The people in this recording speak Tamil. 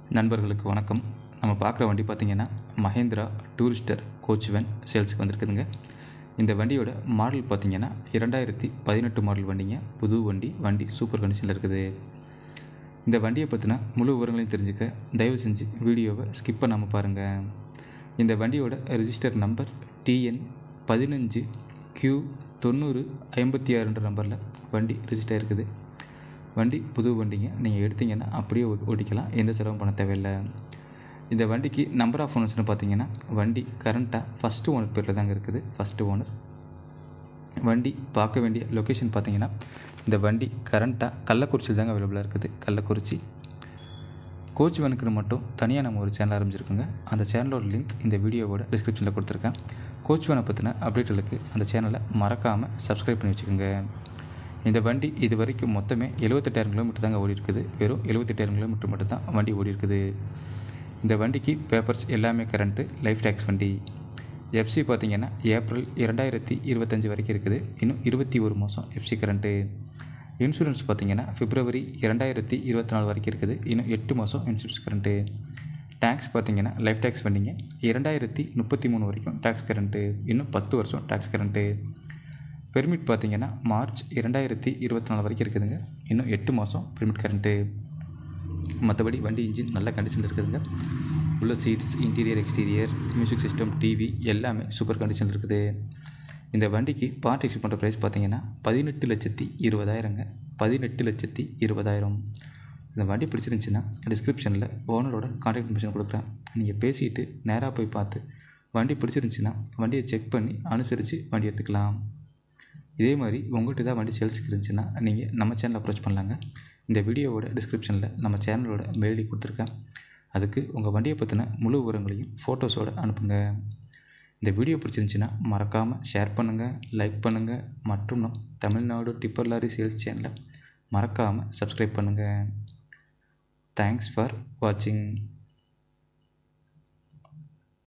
நண்பர்களுக்கு வணக்கம் நம்ம பார்க்குற வண்டி பார்த்திங்கன்னா மஹேந்திரா டூரிஸ்டர் கோச் வேன் சேல்ஸுக்கு வந்திருக்குதுங்க இந்த வண்டியோட மாடல் பார்த்திங்கன்னா இரண்டாயிரத்தி பதினெட்டு மாடல் வண்டிங்க புது வண்டி வண்டி சூப்பர் கண்டிஷனில் இருக்குது இந்த வண்டியை பற்றின முழு விவரங்களையும் தெரிஞ்சுக்க தயவு செஞ்சு வீடியோவை ஸ்கிப் பண்ணாமல் பாருங்கள் இந்த வண்டியோட ரிஜிஸ்டர் நம்பர் டிஎன் பதினஞ்சு கியூ தொண்ணூறு ஐம்பத்தி ஆறுன்ற நம்பரில் வண்டி ரிஜிஸ்டர் இருக்குது வண்டி புது வண்டிங்க நீங்கள் எடுத்தீங்கன்னா அப்படியே ஓ- ஓட்டிக்கலாம் எந்த செலவும் பண்ண தேவையில்லை இந்த வண்டிக்கு நம்பர் ஆஃப் ஓனர்ஸ்னு பார்த்தீங்கன்னா வண்டி கரண்ட்டாக ஃபஸ்ட்டு ஓனர் பேரில் தாங்க இருக்குது ஃபஸ்ட்டு ஓனர் வண்டி பார்க்க வேண்டிய லொக்கேஷன் பார்த்தீங்கன்னா இந்த வண்டி கரண்ட்டாக கள்ளக்குறிச்சியில் தாங்க அவைலபிளாக இருக்குது கள்ளக்குறிச்சி கோச் வனுக்குன்னு மட்டும் தனியாக நம்ம ஒரு சேனல் ஆரம்பிச்சிருக்கோங்க அந்த சேனலோட லிங்க் இந்த வீடியோவோட டிஸ்கிரிப்ஷனில் கொடுத்துருக்கேன் கோச் வனை பற்றின அப்டேட்டுகளுக்கு அந்த சேனலை மறக்காமல் சப்ஸ்கிரைப் பண்ணி வச்சுக்கோங்க இந்த வண்டி இது வரைக்கும் மொத்தமே எழுபத்தெட்டாயிரம் கிலோமீட்டர் தாங்க ஓடி இருக்குது வெறும் எழுபத்தெட்டாயிரம் கிலோமீட்டர் மட்டும் தான் வண்டி ஓடி இருக்குது இந்த வண்டிக்கு பேப்பர்ஸ் எல்லாமே கரண்ட்டு லைஃப் டேக்ஸ் வண்டி எஃப்சி பார்த்தீங்கன்னா ஏப்ரல் இரண்டாயிரத்தி இருபத்தஞ்சி வரைக்கும் இருக்குது இன்னும் இருபத்தி ஒரு மாதம் எஃப்சி கரண்ட்டு இன்சூரன்ஸ் பார்த்தீங்கன்னா பிப்ரவரி இரண்டாயிரத்தி இருபத்தி நாலு வரைக்கும் இருக்குது இன்னும் எட்டு மாதம் இன்சூரன்ஸ் கரண்ட்டு டேக்ஸ் பார்த்தீங்கன்னா லைஃப் டேக்ஸ் வண்டிங்க இரண்டாயிரத்தி முப்பத்தி மூணு வரைக்கும் டேக்ஸ் கரண்ட்டு இன்னும் பத்து வருஷம் டேக்ஸ் கரண்ட்டு பெர்மிட் பார்த்தீங்கன்னா மார்ச் இரண்டாயிரத்தி இருபத்தி நாலு வரைக்கும் இருக்குதுங்க இன்னும் எட்டு மாதம் பெர்மிட் கரண்ட்டு மற்றபடி வண்டி இன்ஜின் நல்ல கண்டிஷனில் இருக்குதுங்க உள்ள seats interior exterior music system TV எல்லாமே சூப்பர் கண்டிஷனில் இருக்குது இந்த வண்டிக்கு பார்ட் எக்ஸ்ட் பண்ணுற ப்ரைஸ் பார்த்தீங்கன்னா பதினெட்டு லட்சத்தி இருபதாயிரங்க பதினெட்டு லட்சத்தி இருபதாயிரம் இந்த வண்டி பிடிச்சிருந்துச்சின்னா டிஸ்கிரிப்ஷனில் ஓனரோட கான்டாக்ட் இன்ஃபர்மேஷன் கொடுக்குறேன் நீங்கள் பேசிட்டு நேராக போய் பார்த்து வண்டி பிடிச்சிருந்துச்சின்னா வண்டியை செக் பண்ணி அனுசரித்து வண்டி எடுத்துக்கலாம் இதே மாதிரி உங்கள்கிட்ட ஏதாவது வண்டி சேல்ஸுக்கு இருந்துச்சுன்னா நீங்கள் நம்ம சேனலை அப்ரோச் பண்ணலாங்க இந்த வீடியோவோட டிஸ்கிரிப்ஷனில் நம்ம சேனலோட மெயிலி கொடுத்துருக்கேன் அதுக்கு உங்கள் வண்டியை பற்றின முழு விவரங்களையும் ஃபோட்டோஸோடு அனுப்புங்க இந்த வீடியோ பிடிச்சிருந்துச்சின்னா மறக்காமல் ஷேர் பண்ணுங்கள் லைக் பண்ணுங்கள் மற்றும் நம் தமிழ்நாடு டிப்பர் லாரி சேல்ஸ் சேனலை மறக்காமல் சப்ஸ்கிரைப் பண்ணுங்கள் தேங்க்ஸ் ஃபார் வாட்சிங்